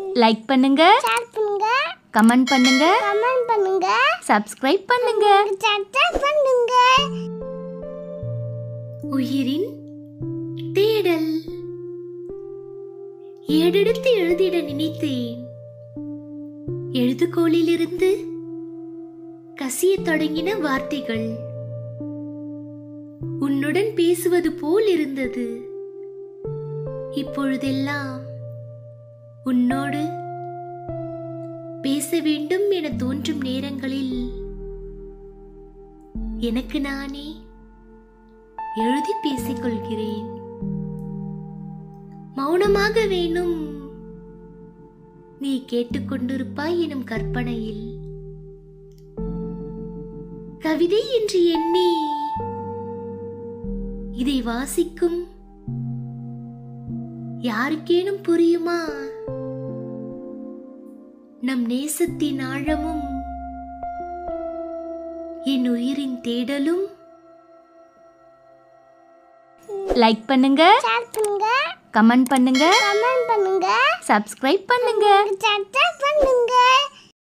like பண்ணுங்க share பண்ணுங்க comment பண்ணுங்க கமெண்ட் பண்ணுங்க சப்ஸ்கிரைப் பண்ணுங்க சப்ஸ்கிரைப் பண்ணுங்க உயிரின் தேடல் ஏடெடுத்து எழுதிட நினைத்தேன் எழுதுகோலிலிருந்து கசியத் தொடங்கின வார்த்தைகள் உன்னுடன் பேசுவது போல் இருந்தது இப்பொழுதெல்லாம் உன்னோடு பேச வேண்டும் என தோன்றும் நேரங்களில் எனக்கு நானே எழுதி பேசிக்கொள்கிறேன் மௌனமாக வேணும் நீ கேட்டுக்கொண்டிருப்பாய் எனும் கற்பனையில் கவிதை என்று எண்ணி இதை வாசிக்கும் யாருக்கேனும் புரியுமா நம் நேசத்தின் ஆழமும் என் உயிரின் தேடலும் லைக் பண்ணுங்க ஷேர் பண்ணுங்க கமெண்ட் பண்ணுங்க கமெண்ட் பண்ணுங்க சப்ஸ்கிரைப் பண்ணுங்க சப்ஸ்கிரைப் பண்ணுங்க